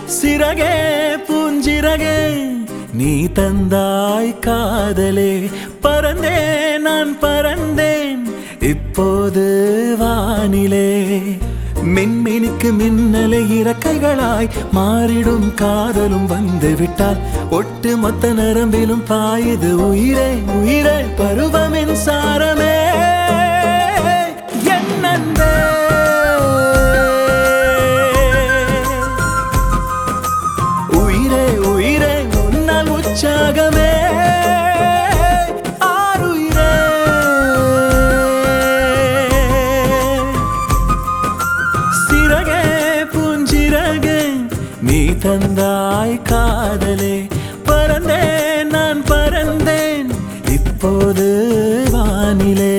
சிறகே பூஞ்சிறகே நீ தந்தாய் காதலே பறந்தேன் நான் பறந்தேன் இப்போது வானிலே மின்மினிக்கு மின்னலை இறக்கைகளாய் மாறிடும் காதலும் வந்து விட்டால் ஒட்டு மொத்த நரம்பிலும் பாயுது உயிரே உயிரே பருவமின் சாரமே என் அன்பே. உயிரே உயிரே உன்னால் உற்சாகமே ஆருயிரே சிறகே பூஞ்சிறகே நீ தந்தாய் காதலே பறந்தேன் நான் பறந்தேன் இப்போது வானிலே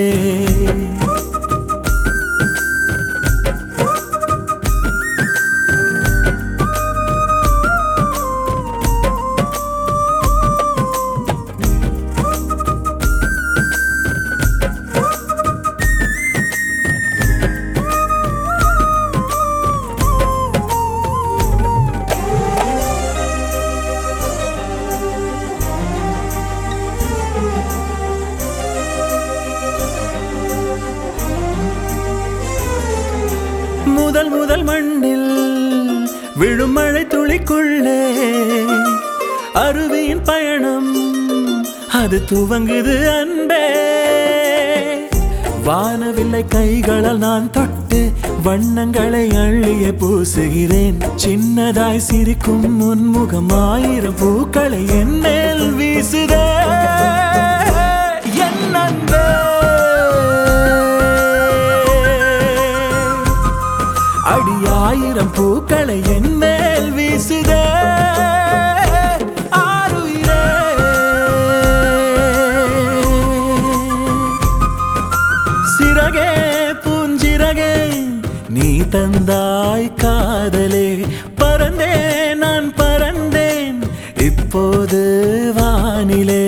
முதல் முதல் மண்ணில் விழும் மழை துளிக்குள்ளே அருவியின் பயணம் அது துவங்குது அன்பே வானவில்லை கைகளால் நான் தொட்டு வண்ணங்களை அள்ளிய பூசுகிறேன் சின்னதாய் சிரிக்கும் முன்முகம் ஆயிரம் பூக்களை என் மேல் வீசுதே என் அன்பே அடி ஆயிரம் பூக்களை என் மேல் வீசுதே ஆருயிரே. சிறகே பூஞ்சிறகே நீ தந்தாய் காதலே பறந்தேன் நான் பறந்தேன் இப்போது வானிலே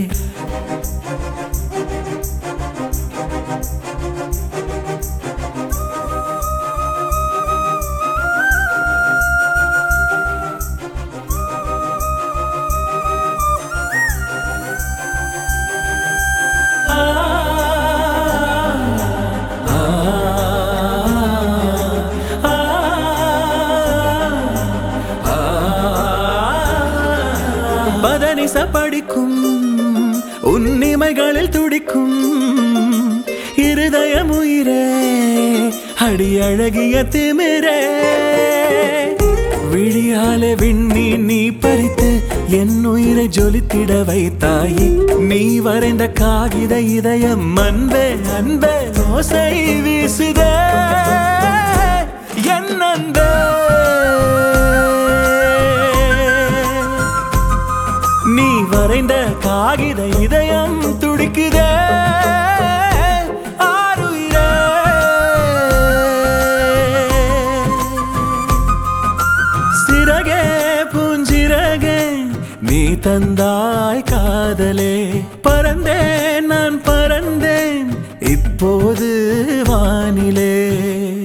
பதனிச படிக்கும் உன்னிமைகளில் துடிக்கும் இருதயம் உயிரே அடி அழகிய திமிரே விழியாலே விண்ணி நீ பறித்து என் உயிரை ஜொலித்திட வைத்தாயே நீ வரைந்த காகித இதயம் அன்பே அன்பே ஓசை வீசுதே என் அன்பே நீ வரைந்த காகித இதயம் துடிக்குதே ஆருயிரே. சிறகே பூஞ்சிறகே நீ தந்தாய் காதலே பறந்தேன் நான் பறந்தேன் இப்போது வானிலே